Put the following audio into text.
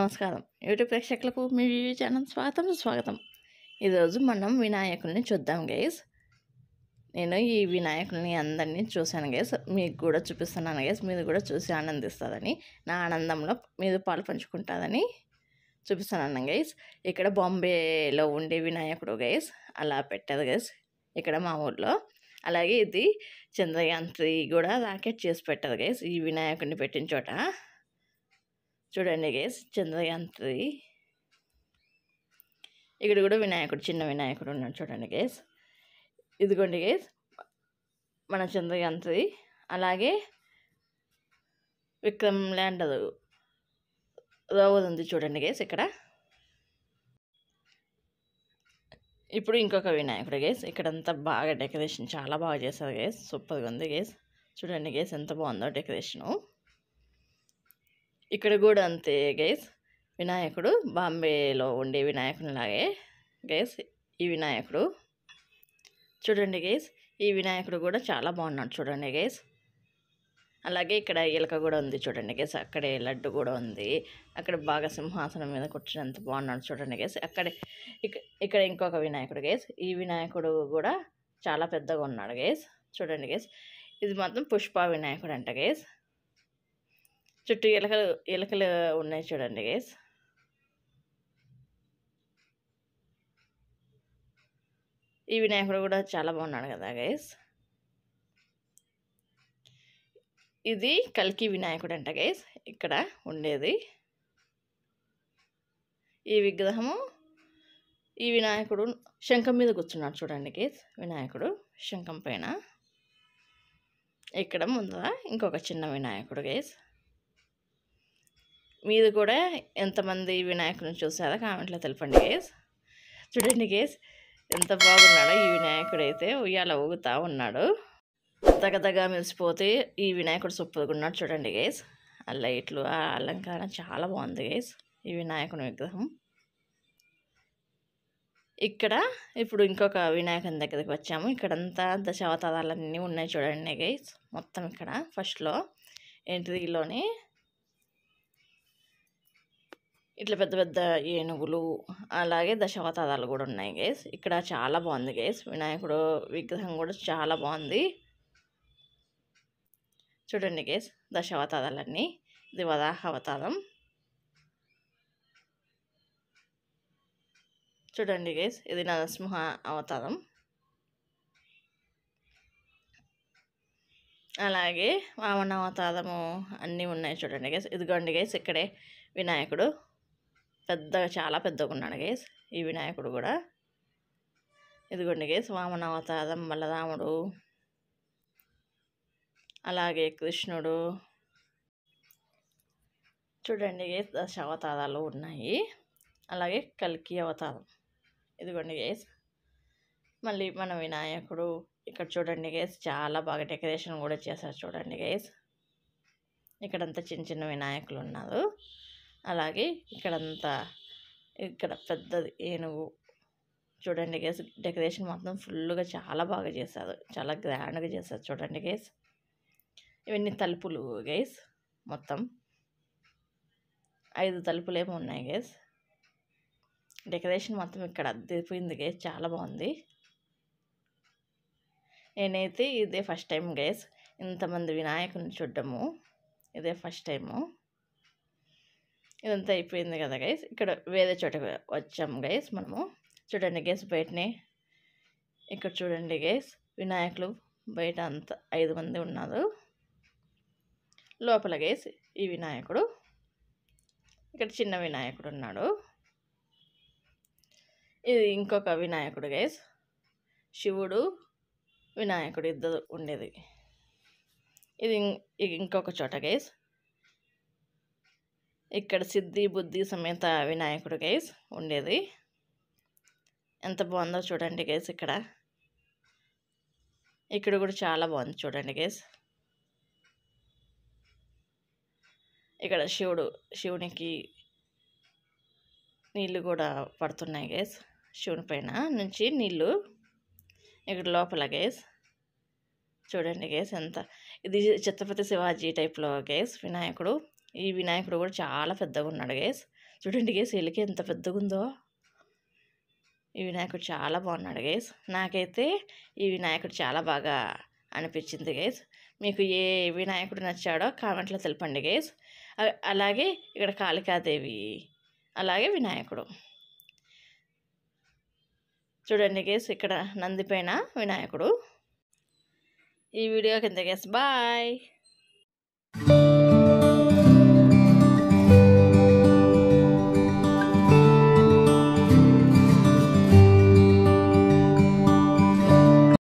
నమస్కారం యూట్యూబ్ ప్రేక్షకులకు మీ video channel స్వాగతం స్వాగతం ఈరోజు మనం వినాయకుల్ని చూద్దాం గైస్ నేను ఈ వినాయకుల్ని అందరినీ చూశాను గైస్ మీకు కూడా చూపిస్తున్నాను గైస్ మీరు కూడా చూసి ఆనందిస్తుందని నా ఆనందంలో మీరు పాలు పంచుకుంటుందని చూపిస్తున్నాను గైస్ ఇక్కడ బాంబేలో ఉండే వినాయకుడు గైస్ అలా పెట్టారు గైస్ ఇక్కడ మా ఊర్లో అలాగే ఇది చంద్రయాన్ త్రీ కూడా రాకెట్ చేసి పెట్టారు గైస్ ఈ వినాయకుడిని పెట్టిన చోట చూడండి గేస్ చంద్రయాన్ త్రీ ఇక్కడ కూడా వినాయకుడు చిన్న వినాయకుడు ఉన్నాడు చూడండి గేస్ ఇదిగోండి గేస్ మన చంద్రయాన్ త్రీ అలాగే విక్రమ్ ల్యాండర్ రోవర్ ఉంది చూడండి గేస్ ఇక్కడ ఇప్పుడు ఇంకొక వినాయకుడు గేస్ ఇక్కడంతా బాగా డెకరేషన్ చాలా బాగా చేశారు గేస్ సూపర్గా ఉంది గేస్ చూడండి గేస్ ఎంత బాగుందో డెకరేషను ఇక్కడ కూడా అంతే గైస్ వినాయకుడు బాంబేలో ఉండే వినాయకునిలాగే గైస్ ఈ వినాయకుడు చూడండి గైస్ ఈ వినాయకుడు కూడా చాలా బాగున్నాడు చూడండి గైస్ అలాగే ఇక్కడ ఎలక కూడా ఉంది చూడండి గైస్ అక్కడే లడ్డు కూడా ఉంది అక్కడ బాగా సింహాసనం మీద కూర్చున్నంత బాగున్నాడు చూడండి గైస్ అక్కడే ఇక- ఇక్కడ ఇంకొక వినాయకుడు గైస్ ఈ వినాయకుడు కూడా చాలా పెద్దగా ఉన్నాడు గైస్ చూడండి గైస్ ఇది మాత్రం పుష్ప వినాయకుడు అంట గైస్ చుట్టూ ఎలకలు ఎలకలు ఉన్నాయి చూడండి గైస్ ఈ వినాయకుడు కూడా చాలా బాగున్నాడు కదా గైస్ ఇది కల్కి వినాయకుడు అంట గైస్ ఇక్కడ ఉండేది ఈ విగ్రహము ఈ వినాయకుడు శంఖం మీద కూర్చున్నాడు చూడండి గైస్ వినాయకుడు శంఖం పైన ఇక్కడ ముందర ఇంకొక చిన్న వినాయకుడు గైస్ మీరు కూడా ఎంతమంది వినాయకుడిని చూసారో కామెంట్లో తెలపండి గేస్ చూడండి గేస్ ఎంత బాగున్నాడో ఈ వినాయకుడు అయితే ఉయ్యాల ఊగుతా ఉన్నాడు దగదగా మెరిసిపోతే ఈ వినాయకుడు సూపర్గా ఉన్నాడు చూడండి గేస్ ఆ లైట్లు ఆ అలంకారం చాలా బాగుంది గేస్ ఈ వినాయకుని విగ్రహం ఇక్కడ ఇప్పుడు ఇంకొక వినాయకుని దగ్గరికి వచ్చాము ఇక్కడంతా దశావతారాలన్నీ ఉన్నాయి చూడండి గైస్ మొత్తం ఇక్కడ ఫస్ట్లో ఎంట్రీలోనే ఇట్లా పెద్ద పెద్ద ఏనుగులు అలాగే దశావతారాలు కూడా ఉన్నాయి గేస్ ఇక్కడ చాలా బాగుంది గేస్ వినాయకుడు విగ్రహం కూడా చాలా బాగుంది చూడండి గేస్ దశావతారాలన్నీ ఇది వరాహ అవతారం చూడండి గేస్ ఇది నరసింహ అవతారం అలాగే వామన అవతారము అన్నీ ఉన్నాయి చూడండి గేస్ ఇదిగోండి గేస్ ఇక్కడే వినాయకుడు పెద్దగా చాలా పెద్దగా ఉన్నాడు గేస్ ఈ వినాయకుడు కూడా ఇదిగోండి గేస్ వామన అవతారం బలరాముడు అలాగే కృష్ణుడు చూడండి గేస్ దశ అవతారాలు ఉన్నాయి అలాగే కల్కి అవతారం ఇదిగోండి గేస్ మళ్ళీ మన వినాయకుడు ఇక్కడ చూడండి గేస్ చాలా బాగా డెకరేషన్ కూడా చేశారు చూడండి గేస్ ఇక్కడంతా చిన్న చిన్న వినాయకులు ఉన్నారు అలాగే ఇక్కడంతా ఇక్కడ పెద్దది ఏనుగు చూడండి గేస్ డెకరేషన్ మొత్తం ఫుల్గా చాలా బాగా చేశారు చాలా గ్రాండ్గా చేశారు చూడండి గేస్ ఇవన్నీ తలుపులు గేస్ మొత్తం ఐదు తలుపులు ఏమో ఉన్నాయి గేస్ డెకరేషన్ మొత్తం ఇక్కడ అద్దెపోయింది గేస్ చాలా బాగుంది నేనైతే ఇదే ఫస్ట్ టైం గేస్ ఇంతమంది వినాయకుని చూడడము ఇదే ఫస్ట్ టైము ఇదంతా అయిపోయింది కదా గైస్ ఇక్కడ వేరే చోట వచ్చాము గైస్ మనము చూడండి గైస్ బయటనే ఇక్కడ చూడండి గైస్ వినాయకులు బయట అంత ఐదు మంది ఉన్నారు లోపల గైస్ ఈ వినాయకుడు ఇక్కడ చిన్న వినాయకుడు ఉన్నాడు ఇది ఇంకొక వినాయకుడు గైస్ శివుడు వినాయకుడు ఇద్దరు ఉండేది ఇది ఇం- ఇది ఇంకొక చోట గైస్ ఇక్కడ సిద్ధి బుద్ధి సమేత వినాయకుడు గైస్ ఉండేది ఎంత బాగుందో చూడండి గైస్ ఇక్కడ ఇక్కడ కూడా చాలా బాగుంది చూడండి గైస్ ఇక్కడ శివుడు శివునికి నీళ్ళు కూడా పడుతున్నాయి గైస్ శివుని పైన నుంచి నీళ్ళు ఇక్కడ లోపల గైస్ చూడండి గైస్ ఎంత ఇది ఛత్రపతి శివాజీ టైప్లో గైస్ వినాయకుడు ఈ వినాయకుడు కూడా చాలా పెద్దగా ఉన్నాడు గైస్ చూడండి గేస్ ఎలికి ఎంత పెద్దగా ఉందో ఈ వినాయకుడు చాలా బాగున్నాడు గైస్ నాకైతే ఈ వినాయకుడు చాలా బాగా అనిపించింది గైస్ మీకు ఏ వినాయకుడు నచ్చాడో కామెంట్లో తెలపండి గైస్ అ- అలాగే ఇక్కడ కాళికాదేవి అలాగే వినాయకుడు చూడండి గేస్ ఇక్కడ నంది పైన వినాయకుడు ఈ వీడియో కింద గేస్ బాయ్